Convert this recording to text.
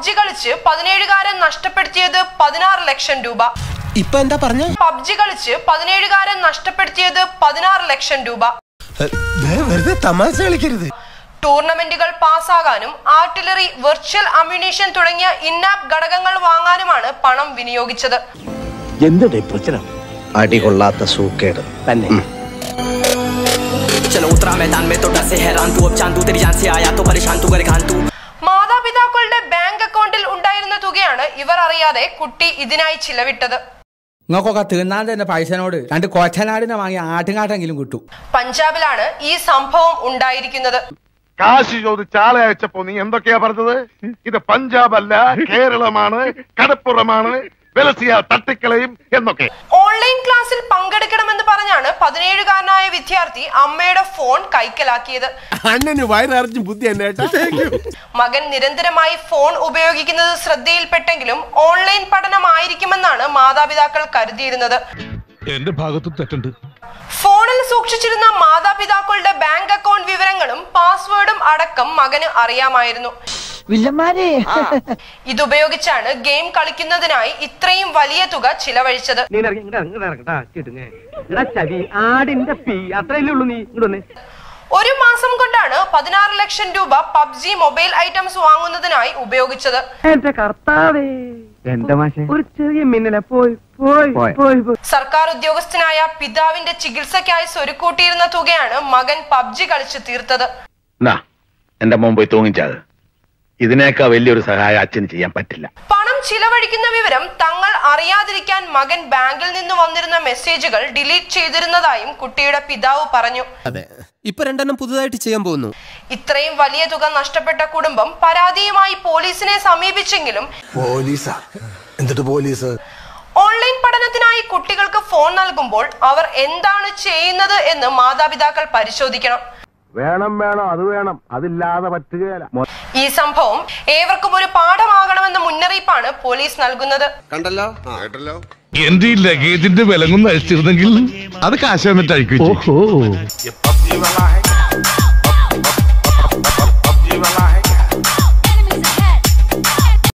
PUBG കളിച്ച് പതിനേഴുകാരൻ നഷ്ടപ്പെടുത്തിയത് പതിനാറ് ലക്ഷം രൂപ ഇപ്പൊ എന്താ പറഞ്ഞ പബ്ജി കളിച്ച് പതിനേഴുകാരൻ നഷ്ടപ്പെടുത്തിയത് പതിനാറ് ലക്ഷം രൂപ വെറുതെ തമാശ കളിക്കരുത് ടൂർണമെന്റുകൾ പാസ്സാകാനും ആർട്ടിലറി വെർച്വൽ അമ്യൂണേഷൻ തുടങ്ങിയ ഇന്നാപ്പ് ഘടകങ്ങൾ വാങ്ങാനുമാണ് പണം വിനിയോഗിച്ചത് എന്തുടെ പ്രശ്നം അടികൊള്ളാത്ത സൂക്കേട് തന്നെ चलो उतरा मैदान में तो डर से हैरान तू अब चांदू तेरी जान से आया तो परेशान तू करे खान तू മാതാപിതാക്കളുടെ ബാങ്ക് അക്കൗണ്ടിൽ ഉണ്ടായിരുന്ന തുകയാണ് ഇവർ അറിയാതെ കുട്ടി ഇതിനായി ചിലവിട്ടത് നിങ്ങൾക്കൊക്കെ തിന്നാൻ തന്നെ പൈസനോട് രണ്ട് കൊച്ചനാടിനെ വാങ്ങി ആട്ടുകാട്ടെങ്കിലും കിട്ടും പഞ്ചാബിലാണ് ഈ സംഭവം ഉണ്ടായിരിക്കുന്നത് കാശ് ചോദിച്ച് ആളെ അയച്ചപ്പോ നീ എന്തൊക്കെയാ പറഞ്ഞത് ഇത് പഞ്ചാബ് അല്ല കേരളമാണ് കടപ്പുറമാണ് വെലസിയ തട്ടിക്കളയും എന്നൊക്കെ ഓൺലൈൻ ക്ലാസ്സിൽ പങ്കെടുക്കണമെന്ന് പറഞ്ഞാണ് പതിനേഴുകാരനായ വിദ്യാർത്ഥി അമ്മയുടെ ഫോൺ കൈക്കലാക്കിയത് അണ്ണന് വയറിറച്ചും ബുദ്ധി എന്നെ മകൻ നിരന്തരമായി ഫോൺ ഉപയോഗിക്കുന്നത് ശ്രദ്ധയിൽപ്പെട്ടെങ്കിലും ഓൺലൈൻ പഠനമായിരിക്കുമെന്നാണ് മാതാപിതാക്കൾ കരുതിയിരുന്നത് എന്റെ ഭാഗത്ത് തെറ്റുണ്ട് ഫോണിൽ സൂക്ഷിച്ചിരുന്ന മാതാപിതാക്കളുടെ ബാങ്ക് അക്കൗണ്ട് വിവരങ്ങളും പാസ്വേഡും അടക്കം മകന് അറിയാമായിരുന്നു വില്ലന്മാരെ ഇതുപയോഗിച്ചാണ് ഗെയിം കളിക്കുന്നതിനായി ഇത്രയും വലിയ തുക ചിലവഴിച്ചത് നീ ഇറങ്ങി ഇങ്ങോട്ട് ഇറങ്ങി ഇറങ്ങട്ടാ കിട്ടുങ്ങ എടാ ചവി ആടിന്റെ പീ അത്രയല്ലേ ഉള്ളൂ നീ ഇങ്ങോട്ട് വന്നേ ഒരു മാസം കൊണ്ടാണ് പതിനാറ് ലക്ഷം രൂപ പബ്ജി മൊബൈൽ ഐറ്റംസ് വാങ്ങുന്നതിനായി ഉപയോഗിച്ചത് എന്റെ കർത്താവേ എന്താ മാഷെ ഒരു ചെറിയ മിന്നല പോയി പോയി പോയി പോയി സർക്കാർ ഉദ്യോഗസ്ഥനായ പിതാവിന്റെ ചികിത്സയ്ക്കായി സ്വരുക്കൂട്ടിയിരുന്ന തുകയാണ് മകൻ പബ്ജി കളിച്ച് തീർത്തത് എന്നാ എന്റെ മുമ്പ് പോയി തൂങ്ങിച്ചാത് ഇതിനേക്കാൾ വലിയൊരു സഹായം അച്ഛന് ചെയ്യാൻ പറ്റില്ല പണം ചിലവഴിക്കുന്ന വിവരം തങ്ങൾ അറിയാതിരിക്കാൻ മകൻ ബാങ്കിൽ നിന്ന് വന്നിരുന്ന മെസ്സേജുകൾ ഡിലീറ്റ് ചെയ്തിരുന്നതായും കുട്ടിയുടെ പിതാവ് പറഞ്ഞു അതെ ഇപ്പൊ രണ്ടെണ്ണം പുതുതായിട്ട് ചെയ്യാൻ പോകുന്നു ഇത്രയും വലിയ തുക നഷ്ടപ്പെട്ട കുടുംബം പരാതിയുമായി പോലീസിനെ സമീപിച്ചെങ്കിലും പോലീസാ എന്നിട്ട് പോലീസ് ഓൺലൈൻ പഠനത്തിനായി കുട്ടികൾക്ക് ഫോൺ നൽകുമ്പോൾ അവർ എന്താണ് ചെയ്യുന്നത് എന്ന് മാതാപിതാക്കൾ പരിശോധിക്കണം വേണം വേണം അത് വേണം അതില്ലാതെ പറ്റുകയില്ല ഈ സംഭവം ഏവർക്കും ഒരു പാഠമാകണമെന്ന മുന്നറിയിപ്പാണ് പോലീസ് നൽകുന്നത് കണ്ടല്ലോ എന്റെ ഈ ലഗേജിന്റെ വിലങ്ങൊന്ന് അഴിച്ചിരുന്നെങ്കിൽ അത് കാശ് വന്നിട്ട് അഴിക്കും ये पबजी वाला है